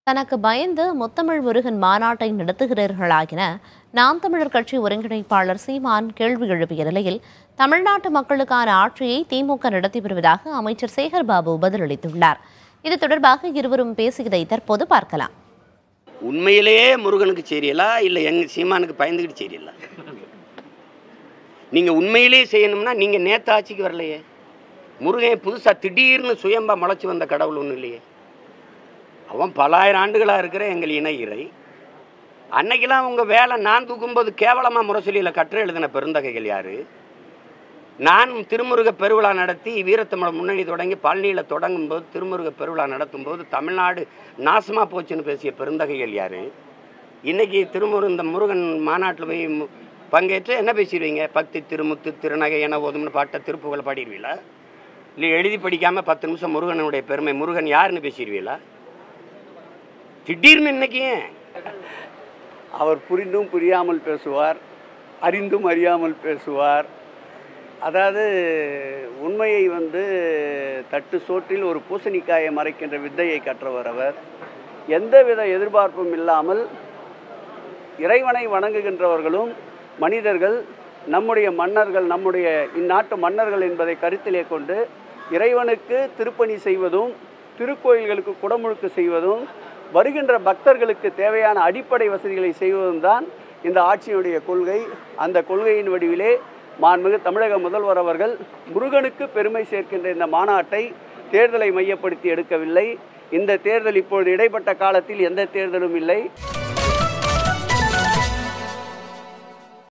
தனக்கு பயந்து முத்தமிழ் முருகன் மாநாட்டை நடத்துகிறீர்களா என நாம் தமிழர் கட்சி ஒருங்கிணைப்பாளர் சீமான் கேள்வி எழுப்பிய நிலையில் தமிழ்நாட்டு மக்களுக்கான ஆட்சியை திமுக நடத்தி வருவதாக அமைச்சர் சேகர் பாபு பதிலளித்துள்ளார் இது தொடர்பாக இருவரும் பேசியதை தற்போது பார்க்கலாம் உண்மையிலேயே முருகனுக்கு சரியலா இல்லை எங்க சீமானுக்கு பயந்துக்கிட்டு சரியலா நீங்கள் உண்மையிலேயே செய்யணும்னா நீங்கள் நேற்று ஆட்சிக்கு வரலையே முருகன் புதுசாக திடீர்னு சுயம்பா முளைச்சி வந்த கடவுள் ஒன்றும் இல்லையே அவன் பலாயிரம் ஆண்டுகளாக இருக்கிற எங்கள் இணை இறை அன்னைக்கெல்லாம் உங்கள் வேலை நான் தூக்கும்போது கேவலமாக முரசொலியில் கற்று எழுதின பெருந்தகைகள் யார் நான் திருமுருக பெருவிழா நடத்தி வீரத்தமிழ் முன்னணி தொடங்கி பழனியில் தொடங்கும்போது திருமுருக பெருவிழா நடத்தும்போது தமிழ்நாடு நாசமாக போச்சுன்னு பேசிய பெருந்தகைகள் யார் இன்னைக்கு திருமுரு இந்த முருகன் மாநாட்டில் போய் மு- பங்கேற்று என்ன பேசிடுவீங்க பக்தி திருமுத்து திருநகை என ஓதும்னு பாட்ட திருப்புகளை பாடிடுவீங்களா இல்லை எழுதி படிக்காமல் பத்து நிமிஷம் முருகனுடைய பெருமை முருகன் யாருன்னு பேசிடுவீங்களா திடீர்னு இன்னைக்கு ஏன் அவர் புரிந்தும் புரியாமல் பேசுவார் அறிந்தும் அறியாமல் பேசுவார் அதாவது உண்மையை வந்து தட்டு சோற்றில் ஒரு பூசணிக்காயை மறைக்கின்ற வித்தையை கற்றவர் அவர் எந்தவித எதிர்பார்ப்பும் இல்லாமல் இறைவனை வணங்குகின்றவர்களும் மனிதர்கள் நம்முடைய மன்னர்கள் நம்முடைய இந்நாட்டு மன்னர்கள் என்பதை கருத்திலே கொண்டு இறைவனுக்கு திருப்பணி செய்வதும் திருக்கோயில்களுக்கு குடமுழுக்கு செய்வதும் வருகின்ற பக்தர்களுக்கு தேவையான அடிப்படை வசதிகளை செய்வதும் தான் இந்த ஆட்சியினுடைய கொள்கை அந்த கொள்கையின் வடிவிலே மாண்புமிகு தமிழக முதல்வர் அவர்கள் முருகனுக்கு பெருமை சேர்க்கின்ற இந்த மாநாட்டை தேர்தலை மையப்படுத்தி எடுக்கவில்லை இந்த தேர்தல் இப்பொழுது இடைப்பட்ட காலத்தில் எந்த தேர்தலும் இல்லை